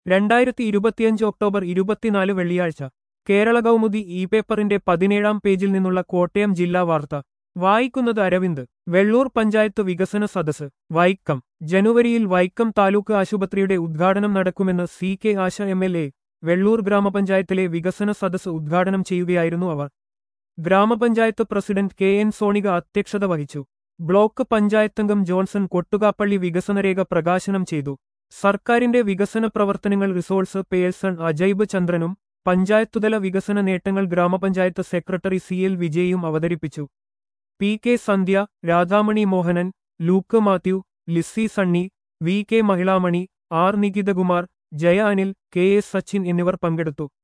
രണ്ടായിരത്തി ഇരുപത്തിയഞ്ച് ഒക്ടോബർ ഇരുപത്തിനാല് വെള്ളിയാഴ്ച കേരള കൗമുദി ഇ പേപ്പറിന്റെ പതിനേഴാം പേജിൽ നിന്നുള്ള കോട്ടയം ജില്ലാ വാർത്ത വായിക്കുന്നത് അരവിന്ദ് വെള്ളൂർ പഞ്ചായത്ത് വികസന സദസ് വൈക്കം ജനുവരിയിൽ വൈക്കം താലൂക്ക് ആശുപത്രിയുടെ ഉദ്ഘാടനം നടക്കുമെന്ന് C K Asha M L A Velloor ഗ്രാമപഞ്ചായത്തിലെ വികസന സദസ് ഉദ്ഘാടനം ചെയ്യുകയായിരുന്നു അവർ ഗ്രാമപഞ്ചായത്ത് പ്രസിഡന്റ് കെ എൻ സോണിക അധ്യക്ഷത വഹിച്ചു ബ്ലോക്ക് പഞ്ചായത്തംഗം ജോൺസൺ കൊട്ടുകാപ്പള്ളി വികസനരേഖ പ്രകാശനം ചെയ്തു സർക്കാരിന്റെ വികസന പ്രവർത്തനങ്ങൾ റിസോഴ്സ് പേഴ്സൺ അജൈബ് ചന്ദ്രനും പഞ്ചായത്തുതല വികസന നേട്ടങ്ങൾ ഗ്രാമപഞ്ചായത്ത് സെക്രട്ടറി സി എൽ വിജയും അവതരിപ്പിച്ചു P K Sandhya Radhamani Mohanan Luke Mathew Lissy Sunny V K Mahilamani R Nikithakumar Jaya Anil K S Sachin എന്നിവർ പങ്കെടുത്തു